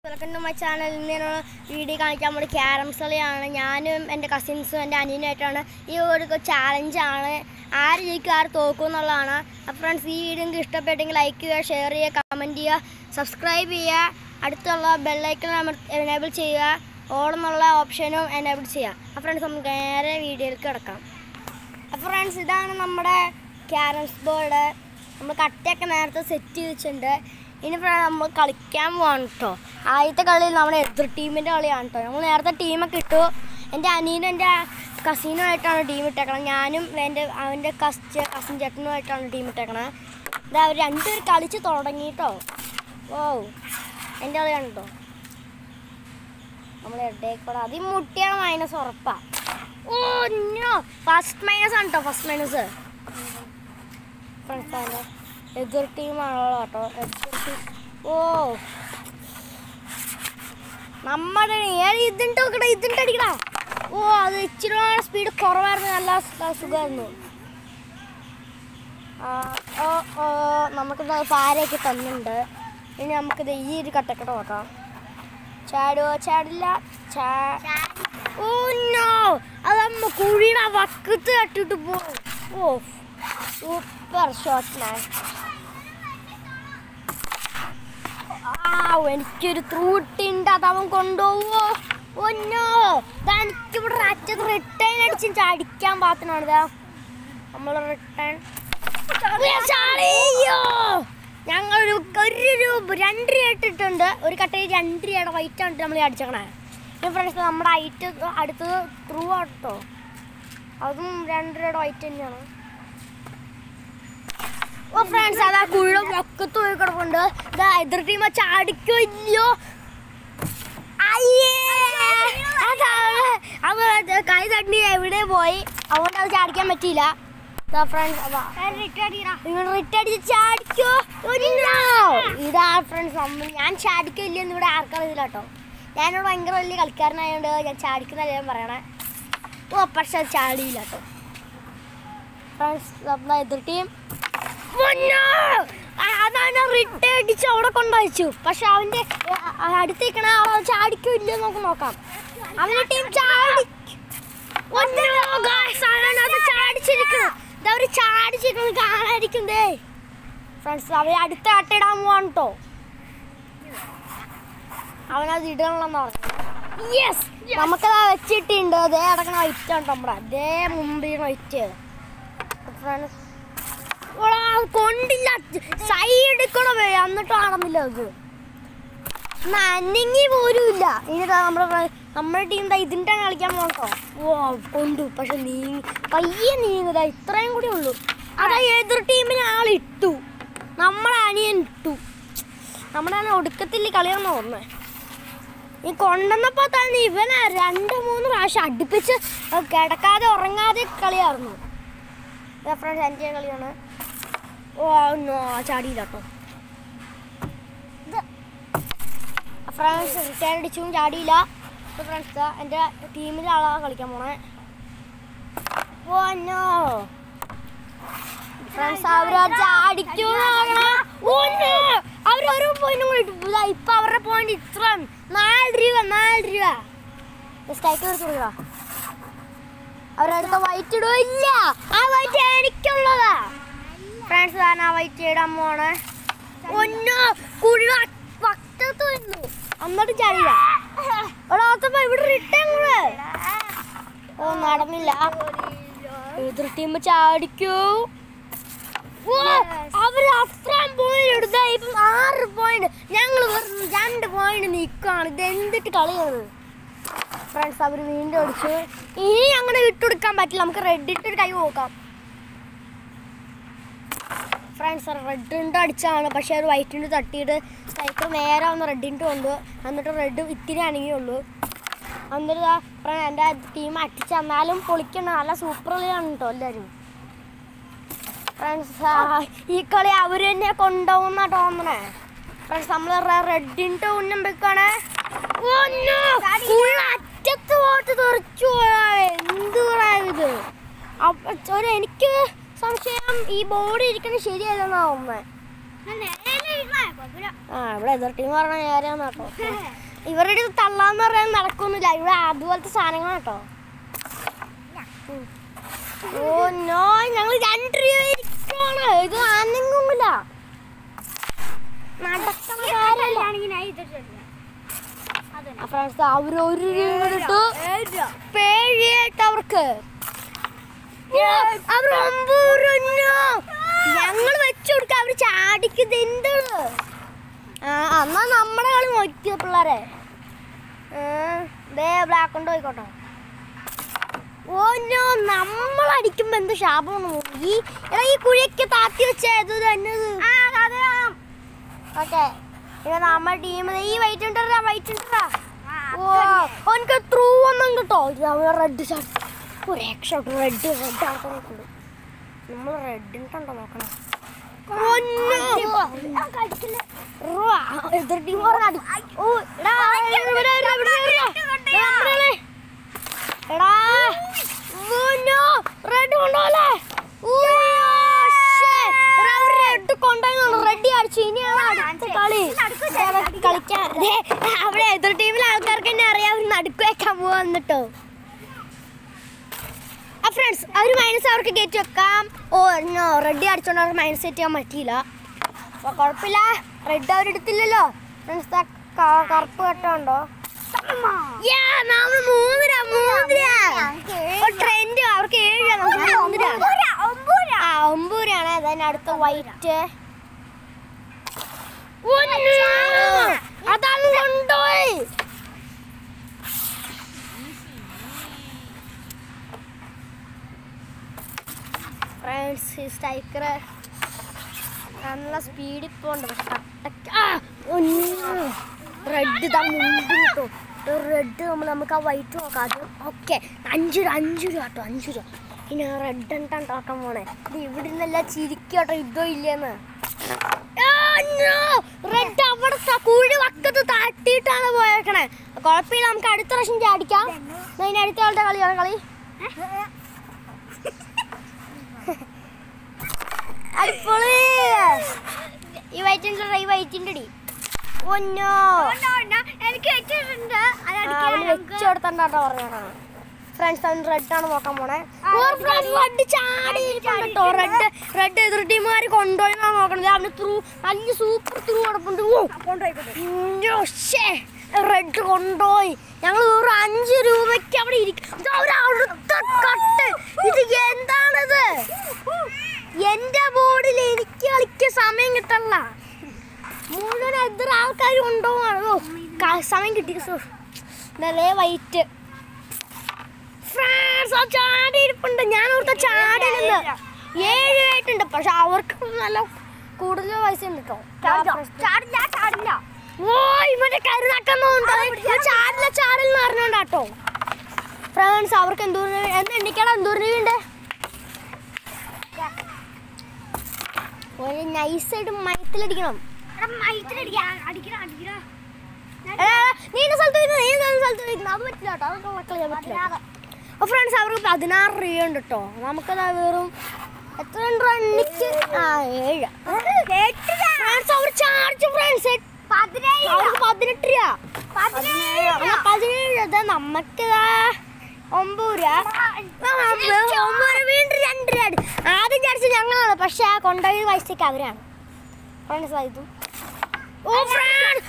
Welcome to my channel ഇന്ന് video കാണിക്കാൻ വേണ്ടി ക്യാരംസ് കളിയാണ് ഞാനും എൻ്റെ കസിൻസും എൻ്റെ അനിയനുമായിട്ടാണ് ഈ ഒരു ചാലഞ്ചാണ് ആര് ജയിക്കും ആര് തോക്കും എന്നുള്ളതാണ് അപ്പോൾ ഫ്രണ്ട്സ് ഈ വീഡിയോ നിങ്ങൾക്ക് ഇഷ്ടപ്പെട്ടെങ്കിൽ ലൈക്ക് ചെയ്യുക ഷെയർ ചെയ്യുക കമൻറ്റ് ചെയ്യുക സബ്സ്ക്രൈബ് ചെയ്യുക അടുത്തുള്ള ബെല്ലൈക്കൺ എനേബിൾ ചെയ്യുക ഓൾ എന്നുള്ള ഓപ്ഷനും എനേബിൾ ചെയ്യുക അപ്പോൾ ഫ്രണ്ട്സ് നമുക്ക് നേരെ വീഡിയോയിലേക്ക് കിടക്കാം അപ്പോൾ ഫ്രണ്ട്സ് ഇതാണ് നമ്മുടെ ക്യാരംസ് ബോർഡ് നമ്മൾ കട്ടയൊക്കെ നേരത്തെ സെറ്റ് ചെയ്ത് വെച്ചിട്ടുണ്ട് ഇനി ഫ്രണ്ട് നമ്മൾ കളിക്കാൻ പോവാണ് കേട്ടോ ആദ്യത്തെ കളി നമ്മുടെ എതിർ ടീമിൻ്റെ കളിയാണ് കേട്ടോ നമ്മൾ നേരത്തെ ടീമൊക്കെ ഇട്ടു എൻ്റെ അനിയനും എൻ്റെ കസിനുമായിട്ടാണ് ടീം ഇട്ടേക്കണം ഞാനും എൻ്റെ അവൻ്റെ കസ് കസിൻ ചേട്ടനുമായിട്ടാണ് ടീം ഇട്ടേക്കണത് ഇത് അവർ രണ്ടുപേർ കളിച്ച് തുടങ്ങി കേട്ടോ ഓ എൻ്റെ കളിയാണ് കേട്ടോ നമ്മൾ ഇടയ്ക്കൂടെ അത് ഈ മുട്ടിയാണ് മൈനസ് ഉറപ്പാ ഓ നോ ഫസ്റ്റ് മൈനസ് ആണ് കേട്ടോ ഫസ്റ്റ് മൈനസ് ഫ്രണ്ട്സാണ് എതിർ ടീമാണല്ലോ കേട്ടോ എതിർ ടീം ഓ നമ്മുടെ ഏഴ് ഇതിൻ്റെ നോക്കട്ടെ ഇതിൻ്റെ അടിക്കടാ ഓ അത് ഇച്ചിരി സ്പീഡ് കുറവായിരുന്നു നല്ല സു- സുഖമായിരുന്നു ആ, ഓ ഓ നമുക്കിത് പാരയൊക്കെ തന്നിട്ടുണ്ട് ഇനി നമുക്കിത് ഈ ഒരു കട്ടക്കട നോക്കാം ചാടുവോ ചാടില്ല ചാ ഓ നോ അതമ്മ കുഴിയുടെ വക്കത്ത് കട്ടിട്ട് പോകും ഓ സൂപ്പർ ഷോട്ട് മാൻ ആ എനിക്കൊരു ത്രൂട്ടുണ്ട് അത് അവൻ കൊണ്ടുപോവോ ഒന്നോ എനിക്കിവിടെ അറ്റത്ത് റിട്ടേൺ അടിച്ച് അടിക്കാൻ പാത്തിനാണ് ഇതാ നമ്മൾ റിട്ടേൺ ഞങ്ങളൊരു ഒരു രൂപ രണ്ട് രൂപ ഇട്ടിട്ടുണ്ട് ഒരു കട്ടയിൽ രണ്ട് രൂപയുടെ വൈറ്റ് ആണ് നമ്മൾ അടിച്ചേക്കണേ ഫ്രണ്ട്സ് നമ്മുടെ ഐറ്റ് അടുത്തത് ത്രൂ ആട്ടോ അതും രണ്ട് രൂപയുടെ വൈറ്റ് തന്നെയാണ് ഓ ഫ്രണ്ട്സ് അതാ കുഴ പൊക്കത്ത് പോയി കിടപ്പുണ്ട് ഇതാ എതിർ ടീം ചാടിക്കോ ഇല്ലയോ അയ്യേ അതാണ് അത് കൈ തട്ടി എവിടെ പോയി അതുകൊണ്ട് അത് ചാടിക്കാൻ പറ്റിയില്ല ഫ്രണ്ട്സ് റിട്ടടിച്ച് ചാടിക്കോ ഒന്നോ. ഇതാ ഫ്രണ്ട്സ് നമ്മൾ ഞാൻ ചാടിക്കോ ഇല്ലെന്ന് ഇവിടെ ആർക്കറിയില്ല കേട്ടോ ഞാനിവിടെ ഭയങ്കര വലിയ കളിക്കാരനായതുകൊണ്ട് ഞാൻ ചാടിക്കുന്നല്ല ഞാൻ പറയണേ ഓ പക്ഷെ അത് ചാടിയില്ല കേട്ടോ ഫ്രണ്ട്സ് നമ്മുടെ എതിർ ടീം പൊന്നോ! ആ- അതാണ് റിട്ടേ അടിച്ച് അവിടെ കൊണ്ടയച്ചു പക്ഷെ അവന്റെ അടുത്തേക്കണ ആളെ ചാടിക്കോ ഇല്ലയോ നമുക്ക് നോക്കാം അവന്റെ ടീം ചാടി പൊന്നോ, guys, അവനത് ചാടിച്ചിരിക്കണം ഇതവര് ചാടിച്ചിരിക്കുന്നത് കാണാതിരിക്കും ദേ ഫ്രണ്ട്സ് അവര് അടുത്ത അട്ടയിടാൻ പോവാണ് കേട്ടോ അവനത് ഇടണമെന്ന് പറഞ്ഞു യെസ് നമുക്കത് വെച്ചിട്ടുണ്ട് അതേ അടക്കണ വൈറ്റ് ആണ് നമ്മുടെ അതേ മുമ്പിൽ വൈറ്റ് ഫ്രണ്ട്സ് ഓടാ, അത് കൊണ്ടില്ല സൈഡ് കൂടെ പോയി എന്നിട്ട് കാണുന്നില്ല അത് നനങ്ങി പോലും ഇല്ല ഇനി ദാ നമ്മുടെ ഫ്ര- നമ്മുടെ ടീം ദാ ഇതിൻ്റെ കളിക്കാൻ പോകട്ടോ ഓ കൊണ്ടു പക്ഷെ നീങ്ങി പയ്യെ നീങ്ങുക ഇത്രയും കൂടി ഉള്ളൂ അതാ എതിർ ടീമിന് ആളിട്ടു നമ്മളെ അനിയൻ ഇട്ടു നമ്മുടെ അനിയൻ ഒടുക്കത്തിൽ കളിയാന്ന് തോന്നുന്നത് ഈ കൊണ്ടുവന്നപ്പോൾ തന്നെ ഇവനെ രണ്ട് മൂന്ന് പ്രാവശ്യം അടുപ്പിച്ച് കിടക്കാതെ ഉറങ്ങാതെ കളിയായിരുന്നു ഫ്രണ്ട്സ് എൻ്റെ കളിയാണ് ഓ നോ ചാടിയില്ല കേട്ടോ ഫ്രണ്ട്സ് റിട്ടയർ അടിച്ചും ചാടിയില്ല ഇപ്പോൾ ഫ്രണ്ട്സ് എൻ്റെ ടീമിലെ ആളാണ് കളിക്കാൻ പോണേ ഓ നോ ഫ്രണ്ട്സ് അവർ ചാടിക്കൂ അവർ ഓരോ പോയിന്റും കൂടി ഇട്ടു ഇതാ ഇപ്പൊ അവരുടെ പോയിന്റ് ഇത്ര നാല് രൂപ നാല് രൂപ സ്ട്രൈക്ക് എടുത്ത് കൊടുക്കുക അവരടുത്ത വൈറ്റ് ഇടുക ഇല്ല ആ വൈറ്റ് എനിക്കുള്ളതാ ഫ്രണ്ട്സ് ഞാൻ ആ വൈറ്റ് ഇടാൻ പോണേ ഒന്നോ കുഴി പക്കത്ത് വന്നു എന്നിട്ട് ചാടില്ല എടാ അതപ്പോ ഇവിടെ റിട്ടേൺ കൂടെ ഓ നടന്നില്ല എതിർ ടീം ചാടിക്കൂ ഓ, അവര് അത്രയും പോയിന്റ് എടുത്ത ഇപ്പം ആറ് പോയിന്റ് ഞങ്ങൾ വെറും രണ്ട് പോയിന്റ് നിൽക്കുകയാണ് ഇത് എന്തിട്ട് കളിയാണ് ഫ്രണ്ട്സ് അവർ വീണ്ടും അടിച്ചു ഇനി അങ്ങനെ വിട്ടുകൊടുക്കാൻ പറ്റില്ല നമുക്ക് റെഡ് ഇട്ടൊരു കൈ നോക്കാം ഫ്രണ്ട്സ് റെഡിൻ്റെ അടിച്ചാണ് പക്ഷേ അത് വൈറ്റിൻ്റെ തട്ടിയിട്ട് സൈക്കിൾ നേരെ ഒന്ന് റെഡിൻ്റെ കൊണ്ട് എന്നിട്ട് റെഡ് ഇത്തിരി അണങ്ങിയുള്ളൂ എന്നിട്ട് ദാ ഫ്ര- എൻ്റെ ടീം അടിച്ച് എന്നാലും പൊളിക്കണ നല്ല സൂപ്പർ കളിയാണ് കേട്ടോ എല്ലാവരും ഫ്രണ്ട്സ് ഈ കളി അവർ തന്നെ കൊണ്ടുപോകുന്ന തോന്നണേ ഫ്രണ്ട്സ് നമ്മൾ റെഡിൻ്റെ ഉന്നം വെക്കാണ് അറ്റത്ത് പോട്ട് തെറിച്ചു പോയാ. എന്തുവാ ഇത് അപ്പൊ ഒരു എനിക്ക് സംശയം ഈ ബോർഡ് ഇരിക്കുന്നത് ശരിയല്ലെന്നാ തോന്നുന്നത് ആ ഇവിടെ എതിർ ടീം പറഞ്ഞ നേരെയാന്ന് കേട്ടോ ഇവരുടെ ഇത് തള്ളാന്ന് പറയാൻ നടക്കൊന്നുമില്ല ഇവിടെ അതുപോലത്തെ സാധനങ്ങളാണ് കേട്ടോ ഉം. ഓ നോ ഞങ്ങൾ രണ്ട് രൂപ ഇരിക്കുവാണ് ഇത് അനങ്ങുമില്ല നടക്കണ കാര്യമല്ല ഫ്രണ്ട്സ് അവർ ഒരു രൂപ ഇട്ടു പേഴിയായിട്ട് അവർക്ക് അവർ ഒമ്പത് രൂപ ഞങ്ങൾ വെച്ചു കൊടുക്ക അവർ ചാടിക്കുന്നത് എന്താണ് ആ എന്നാ നമ്മുടെ കളി നോക്കിയ പിള്ളേരെ ദേ ബ്ലാക്ക് കൊണ്ട് പോയിക്കോട്ടെ ഓ നോ നമ്മൾ അടിക്കുമ്പോ എന്ത് ശാപമാണ് ഈ എടാ ഈ കുഴിയൊക്കെ താത്തി വെച്ചത് തന്നെ ഓക്കെ ഇത് നമ്മുടെ ടീം ഈ വൈറ്റ് ഉണ്ടോ വൈറ്റ് ഉണ്ടോ ഓ എനിക്ക് ത്രൂ ഒന്നും കിട്ടോ റെഡ് ഷർട്ട് ഒരു രക്ഷോട്ട് റെഡ് റെഡ് ആൾക്കാരുണ്ട് നമ്മൾ റെഡിന് കണ്ടോ നോക്കണം എതിർ ടീം ഓ എടാ ഇവിടെ വരൂ, ഇവിടെ വരൂ. ദേ നമ്മളെ. എടാ റെഡ് കൊണ്ടോലെ റെഡ് കൊണ്ടുപോയി റെഡി അടിച്ചു ഇനിയാണ് അടുത്ത കളി ദേ അവർക്ക് കളിക്കാൻ ദേ, അവിടെ എതിർ ടീമിലെ ആൾക്കാർക്ക് തന്നെ അറിയാം അവർ നടുക്ക് വെക്കാൻ പോവാന്നിട്ടോ ആ ഫ്രണ്ട്സ് അവർ മൈനസ് അവർക്ക് കയറ്റി വെക്കാം ഓ നോ റെഡി അടിച്ചോണ്ട് അവർക്ക് മൈനസ് സെറ്റ് ചെയ്യാൻ പറ്റിയില്ല അപ്പോൾ കുഴപ്പമില്ല റെഡ് അവരെടുത്തില്ലല്ലോ ഫ്രണ്ട്സ് കറുപ്പ് കെട്ടുണ്ടോ നമ്മൾ മൂന്നര മൂന്നര ട്രെൻഡ് അവർക്ക് ഏഴ് നമുക്ക് മൂന്നര ആ ഒമ്പൂരാണ് അതിന് അടുത്ത വൈറ്റ് അതാണ് കൊണ്ടുപോയി ഫ്രണ്ട്സ് ഈ സ്ട്രൈക്കർ നല്ല സ്പീഡിൽ പോണ്ട് റെഡ് ഇതാ മുമ്പിൽ കിട്ടും റെഡ് നമ്മൾ നമുക്ക് ആ വൈറ്റ് നോക്കാം അത് ഓക്കെ അഞ്ച് രൂപ അഞ്ച് രൂപ കേട്ടോ അഞ്ച് രൂപ ഇനി റെഡ് ഉണ്ടാൻ തോട്ടം പോണേ ഇത് ഇവിടെ നിന്നെല്ലാം ചിരിക്കട്ടോ ഇതോ ഇല്ലെന്ന് റെഡ് അവിടെ ത- കുഴി വക്കത്ത് തട്ടിയിട്ടാണ് പോയേക്കണേ കുഴപ്പമില്ല നമുക്ക് അടുത്ത പ്രാവശ്യം ചാടിക്കാം എന്നാ ഇനി അടുത്ത ആളുടെ കളിയാണ് കളി അടിപൊളി ഈ വൈറ്റിന്റെ ഈ വൈറ്റിന്റെ അടി ഒന്നോ എനിക്ക് വെച്ചിട്ടുണ്ട് അവന് വെച്ച് കൊടുത്തണ്ടാട്ടോ പറഞ്ഞാണ് ഫ്രണ്ട്സ് അവൻ റെഡ് ആണ് നോക്കാൻ പോണേ ആ, റെഡ് ചാടി കേട്ടോ റെഡ് റെഡ് എതിർ ടീമുകാർ കൊണ്ടുപോയിന്നാണ് നോക്കണത് അവന് ത്രൂ നല്ല സൂപ്പർ ത്രൂ കിടപ്പുണ്ട് ഓ റെഡ് കൊണ്ടുപോയി ഞങ്ങൾ ഒരു അഞ്ച് രൂപയ്ക്ക് അവിടെ ഇരിക്കും ഇത് അവര് അടുത്ത കട്ട് ഇത് എന്താണിത് എന്റെ ബോർഡിൽ എനിക്ക് കളിക്കാൻ സമയം കിട്ടല്ല മുഴുവൻ എതിർ ആൾക്കാർ കൊണ്ടുപോവാണ് ഓ ക- സമയം കിട്ടി സോ നല്ല വൈറ്റ് ഫ്രാൻസ് ആ ചാടി ഇരിപ്പുണ്ട് ഞാൻ ഓർത്ത ചാടിയില്ലെന്ന് ഏഴ് ആയിട്ടുണ്ട് പക്ഷെ അവർക്ക് നല്ല കൂടുതൽ പൈസ ഉണ്ട് കേട്ടോ ചാടില്ല ചാടില്ല ഓ ഇവന്റെ കരുനാക്കുന്നുണ്ട് ചാടില്ല ചാടില്ല പറഞ്ഞോണ്ടാട്ടോ ഫ്രണ്ട്സ് അവർക്ക് എന്തോരം എന്ന് എണ്ണിക്കണം എന്തോരം രൂപയുണ്ട് ഒരു നൈസായിട്ട് മയത്തിലടിക്കണം എടാ മൈത്തിലടിക്കാ അടിക്കണ അടിക്കണ എടാ, എടാ, നീ ഇന്ന സ്ഥലത്ത് വരുന്നത് നീ ഇന്ന സ്ഥലത്ത് വരുന്നത് അത് പറ്റില്ല കേട്ടോ അതൊക്കെ മക്കളെ പറ്റില്ല അപ്പോൾ ഫ്രണ്ട്സ് അവർക്ക് പതിനാറ് രൂപ ഉണ്ട് കേട്ടോ നമുക്കത് വെറും എത്ര ഉണ്ട് എണ്ണിക്ക് ആ ഏഴ് ഫ്രണ്ട്സ് അവർ ചാർജ് ഫ്രണ്ട്സ് അവർക്ക് പതിനെട്ട് രൂപ എന്നാ പതിനേഴ് അതാ നമുക്കിതാ ഒമ്പത് രൂപ ആ, ഒമ്പത് രൂപ വീണ്ടും രണ്ട് രൂപ അടി. ആദ്യം ചാടിച്ച ഞങ്ങളാണ് പക്ഷെ ആ കൊണ്ടുപോയി പൈസക്ക് അവരാണ് ഫ്രണ്ട്സ് ഇതും ഓ ഫ്രണ്ട്സ്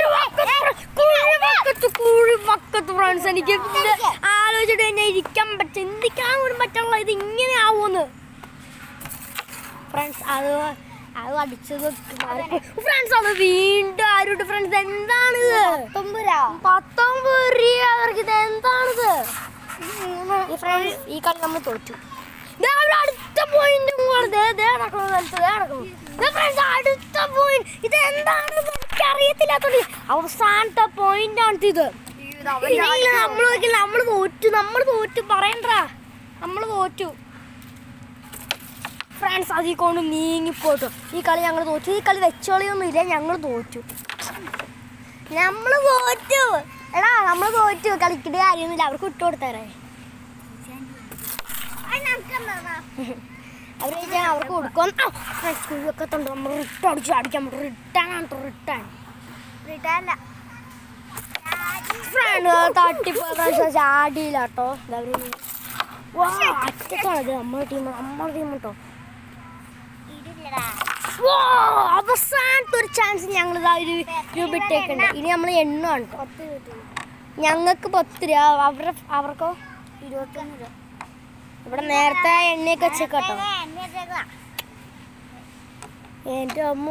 കുഴിമക്കത്ത് ഫ്രണ്ട്സ് എനിക്ക് ഇത് ആലോചിച്ചിട്ട് തന്നെ ഇരിക്കാൻ പറ്റും ചിന്തിക്കാൻ പോലും പറ്റുള്ള ഇത് ഇങ്ങനെ ആവുമെന്ന് ഫ്രണ്ട്സ് അത് അത് അടിച്ചത് ഫ്രണ്ട്സ് അത് വീണ്ടും ആരോട് ഫ്രണ്ട്സ് എന്താണിത് പത്തൊമ്പത് രൂപ അവർക്ക് ഇത് എന്താണിത് ഈ ഫ്രണ്ട്സ് ഈ കളി നമ്മൾ തോറ്റു ദേ അവിടെ അടുത്ത പോയിന്റ് നടക്കുന്നു സ്ഥലത്ത് ദേ നടക്കുന്നു ദേ friends, അടുത്ത പോയിന്റ് ഇത് എന്താണെന്ന് എനിക്ക് അറിയത്തില്ലാത്തോണ്ട് അവസാനത്തെ പോയിന്റ് ആണ് ഇത് നമ്മൾ നോക്കില്ല നമ്മൾ തോറ്റു നമ്മൾ തോറ്റു പറയണ്ട നമ്മൾ തോറ്റു ഫ്രണ്ട്സ് അതിൽ കൊണ്ട് നീങ്ങിപ്പോട്ടു ഈ കളി ഞങ്ങൾ തോറ്റു ഈ കളി വെച്ചോളിയൊന്നും ഇല്ല ഞങ്ങൾ തോറ്റു നമ്മൾ തോറ്റു എടാ നമ്മൾ തോറ്റു കളിക്കേണ്ട കാര്യമൊന്നുമില്ല അവർക്ക് ഇട്ട് കൊടുത്തേരെ അവർ ചോദിച്ചാൽ അവർക്ക് കൊടുക്കും കുഴിയൊക്കെ തൊണ്ട് നമ്മൾ റിട്ട അടിച്ച് അടിക്കാൻ റിട്ടാണ് റിട്ടാൻ റിട്ടല്ല ഫ്രണ്ട് തട്ടിപ്പോ പ്രാവശ്യം ചാടിയില്ല കേട്ടോ അറ്റത്താണ് ഇത് നമ്മുടെ ടീം നമ്മുടെ ടീം കേട്ടോ ഇതില്ലടാ വാ, അവസാനത്തെ ഒരു ചാൻസ് ഞങ്ങൾ ഇതാ ഒരു രൂപ ഇട്ടേക്കുണ്ട് ഇനി നമ്മൾ എണ്ണമാണ് കേട്ടോ പത്ത് കിട്ടും ഞങ്ങൾക്ക് പത്ത് രൂപ അവരുടെ അവർക്കോ ഇരുപത്തൊന്ന് രൂപ ഇവിടെ നേരത്തെ എണ്ണയൊക്കെ വെച്ചേക്കട്ടോ എണ്ണ എൻ്റെ അമ്മ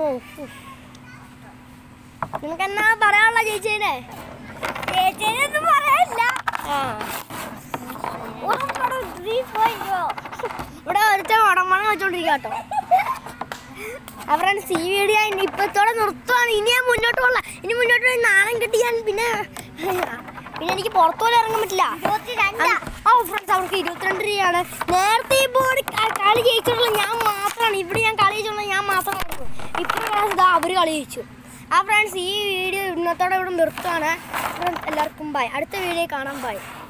നിനക്ക് എന്നാ പറയാനുള്ള ചേച്ചീനെ ചേച്ചിയൊന്നും പറയല്ല ആ ഉറപ്പടം ത്രീ പോയിന്റ് ഇവിടെ ഒരുത്ത ഉടമ്പണം വെച്ചോണ്ടിരിക്കുക കേട്ടോ അവരാണ് സി വീഡിയോ ഇപ്പത്തോടെ നിർത്തുവാണ് ഇനി ഞാൻ മുന്നോട്ട് പോകല ഇനി മുന്നോട്ട് പോയി നാണം കിട്ടി ഞാൻ പിന്നെ പിന്നെ എനിക്ക് പുറത്തു പോലും ഇറങ്ങാൻ പറ്റില്ല ഇരുപത്തിരണ്ടാ ആ ഫ്രണ്ട്സ് അവർക്ക് ഇരുപത്തിരണ്ട് രൂപയാണ് നേരത്തെ ഈ ബോർഡ് കളി ജയിച്ചിട്ടുള്ള ഞാൻ മാത്രമാണ് ഇവിടെ ഞാൻ കളി ജയിച്ചുള്ള ഞാൻ മാത്രമാണ് ഇപ്പോഴാണ് ഇതാ അവർ കളി ജയിച്ചു ആ ഫ്രണ്ട്സ് ഈ വീഡിയോ ഇന്നത്തോടെ ഇവിടെ നിർത്തുവാണ് Friends, എല്ലാവർക്കും ബൈ അടുത്ത വീഡിയോ കാണാൻ ബൈ